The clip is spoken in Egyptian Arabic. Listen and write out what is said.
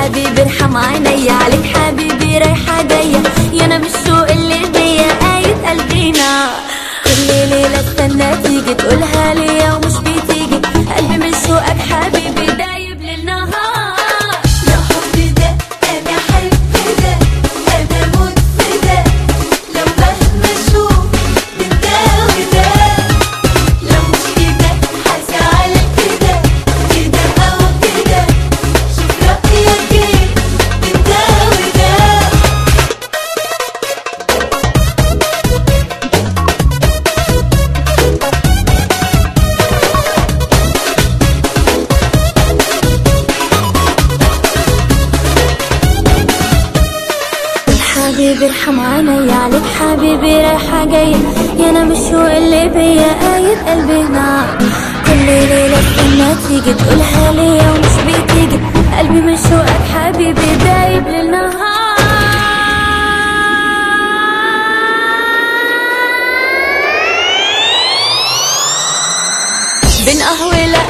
حبيبي ارحم عيني عليك حبيبي رايحة جاية يا انا مش شوق اللي بيا قايد قلبينا كل ليلة استنى تيجي تقولها ليا ومش بتيجي قلبي من شوقك حبيبي دايب للنهار يا حب ده انا احب ده انا اموت في ده لو مهما اشوف من ده وده لو مش كده هزعل كده كده او كده شوف رايك ايه من ده وده حبيبي ارحم عيني عليك حبيبي رايحة جاية يا انا مش هو اللي بيا قايد قلبي نار كل ليلة استنى تيجي تقولها ليا ومش بتيجي قلبي من شوقك حبيبي دايب للنهار بين قهوة لا